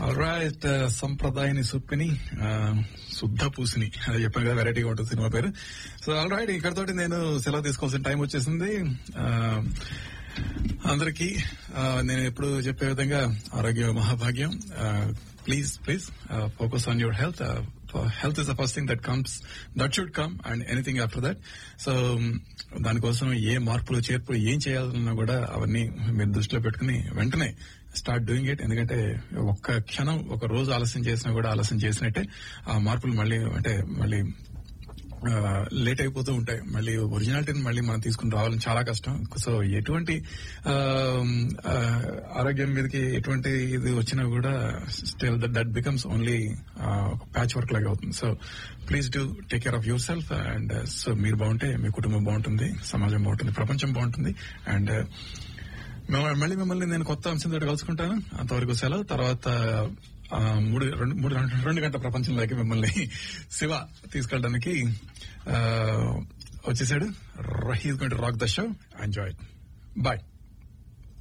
right సంప్రదాయని సుప్పిని శుద్ధ పూసిని అది చెప్పాను కదా వెరైటీగా ఉంటుంది సినిమా పేరు సో ఆల్ రైట్ ఇక్కడతోటి నేను సెలవు తీసుకోవాల్సిన టైం వచ్చేసింది ఆ, అందరికీ ఆ, నేను ఎప్పుడు చెప్పే విధంగా ఆరోగ్య మహాభాగ్యం please please focus on your health health is the first thing that comes that should come and anything after that so దానికోసం ఏ మార్పులు చేర్పులు ఏం చేయాలన్నా కూడా అవన్నీ మీరు దృష్టిలో పెట్టుకుని వెంటనే స్టార్ట్ డూయింగ్ ఇట్ ఎందుకంటే ఒక్క క్షణం ఒక రోజు ఆలస్యం చేసినా కూడా ఆలస్యం చేసినట్టే ఆ మార్పులు మళ్ళీ అంటే మళ్ళీ లేట్ అయిపోతూ ఉంటాయి మళ్ళీ ఒరిజినాలిటీని మళ్ళీ మనం తీసుకుని రావాలని చాలా కష్టం సో ఎటువంటి ఆ, ఆ, ఆరోగ్యం మీదకి ఎటువంటి ఇది వచ్చినా కూడా still that that becomes only patch work లాగా అవుతుంది so please do take care of yourself and so మీరు బాగుంటే మీ కుటుంబం బాగుంటుంది సమాజం బాగుంటుంది ప్రపంచం బాగుంటుంది అండ్ మేము- మళ్ళీ మిమ్మల్ని నేను కొత్త అంశంతో కలుసుకుంటాను అంతవరకు సెలవు తర్వాత ఆ, మూడు రెండు మూడు రెండు గంటల ప్రపంచంలోకి మిమ్మల్ని శివ తీసుకెళ్ళడానికి ఆ, వచ్చేసాడు he's going to rock the show enjoy bye